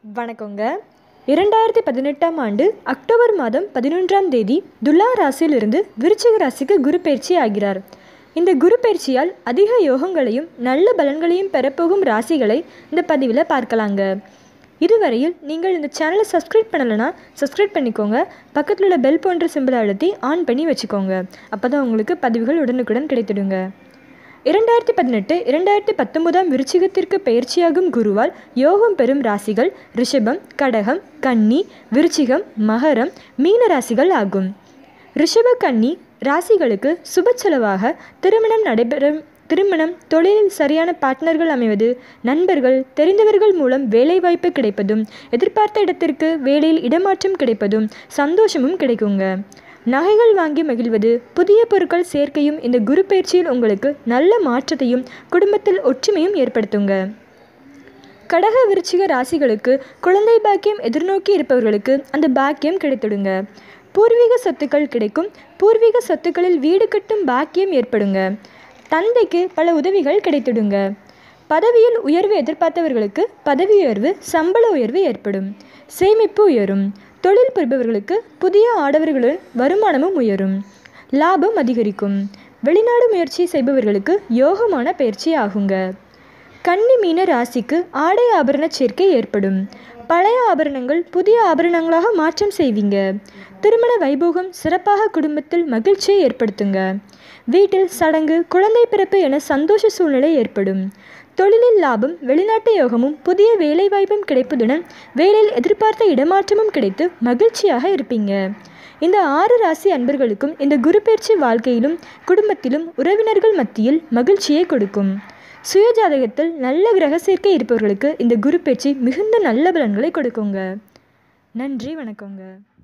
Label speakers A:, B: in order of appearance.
A: வணக்கங்க இரண்டாயிரத்தி பதினெட்டாம் ஆண்டு அக்டோபர் மாதம் பதினொன்றாம் தேதி துலா ராசியிலிருந்து விருச்சிக ராசிக்கு குரு பயிற்சி ஆகிறார் இந்த குரு பயிற்சியால் அதிக யோகங்களையும் நல்ல பலன்களையும் பெறப்போகும் ராசிகளை இந்த பதிவில் பார்க்கலாங்க இதுவரையில் நீங்கள் இந்த சேனலை சப்ஸ்கிரைப் பண்ணலைன்னா சப்ஸ்கிரைப் பண்ணிக்கோங்க பக்கத்தில் உள்ள பெல் போன்ற சிம்பிளை அழுத்தி ஆன் பண்ணி வச்சுக்கோங்க அப்போ தான் உங்களுக்கு பதிவுகள் உடனுக்குடன் கிடைத்திடுங்க இரண்டாயிரத்தி பதினெட்டு இரண்டாயிரத்தி பத்தொன்பதாம் விருச்சிகத்திற்கு பயிற்சியாகும் குருவால் யோகம் பெறும் ராசிகள் ரிஷபம் கடகம் கன்னி விருச்சிகம் மகரம் மீன ராசிகள் ஆகும் ரிஷப கன்னி ராசிகளுக்கு சுப செலவாக திருமணம் நடைபெறும் திருமணம் தொழிலில் சரியான பார்ட்னர்கள் அமைவது நண்பர்கள் தெரிந்தவர்கள் மூலம் வேலைவாய்ப்பு கிடைப்பதும் எதிர்பார்த்த இடத்திற்கு வேலையில் இடமாற்றம் கிடைப்பதும் சந்தோஷமும் கிடைக்குங்க நகைகள் வாங்கி மகிழ்வது புதிய பொருட்கள் சேர்க்கையும் இந்த குரு பயிற்சியில் உங்களுக்கு நல்ல மாற்றத்தையும் குடும்பத்தில் ஒற்றுமையும் ஏற்படுத்துங்க கடக விருச்சிக ராசிகளுக்கு குழந்தை பாக்கியம் எதிர்நோக்கி இருப்பவர்களுக்கு அந்த பாக்கியம் கிடைத்துடுங்க பூர்வீக சொத்துக்கள் கிடைக்கும் பூர்வீக சொத்துக்களில் வீடு கட்டும் பாக்கியம் ஏற்படுங்க தந்தைக்கு பல உதவிகள் கிடைத்திடுங்க பதவியில் உயர்வு எதிர்பார்த்தவர்களுக்கு பதவி உயர்வு சம்பள உயர்வு ஏற்படும் சேமிப்பு உயரும் தொழில் புரிபவர்களுக்கு புதிய ஆடவர்களுடன் வருமானமும் உயரும் லாபம் அதிகரிக்கும் வெளிநாடு முயற்சி செய்பவர்களுக்கு யோகமான பயிற்சி ஆகுங்க கன்னி மீன ராசிக்கு ஆடை ஆபரண சேர்க்கை ஏற்படும் பழைய ஆபரணங்கள் புதிய ஆபரணங்களாக மாற்றம் செய்வீங்க திருமண வைபோகம் சிறப்பாக குடும்பத்தில் மகிழ்ச்சியை ஏற்படுத்துங்க வீட்டில் சடங்கு குழந்தை பிறப்பு என சந்தோஷ சூழ்நிலை ஏற்படும் தொழிலில் லாபம் வெளிநாட்டு யோகமும் புதிய வேலைவாய்ப்பும் கிடைப்பதுடன் வேலையில் எதிர்பார்த்த இடமாற்றமும் கிடைத்து மகிழ்ச்சியாக இருப்பீங்க இந்த ஆறு ராசி அன்பர்களுக்கும் இந்த குரு பயிற்சி வாழ்க்கையிலும் குடும்பத்திலும் உறவினர்கள் மத்தியில் மகிழ்ச்சியை கொடுக்கும் சுயஜாதகத்தில் நல்ல கிரக சேர்க்கை இருப்பவர்களுக்கு இந்த குரு பயிற்சி மிகுந்த நல்ல பலன்களை கொடுக்குங்க நன்றி வணக்கங்க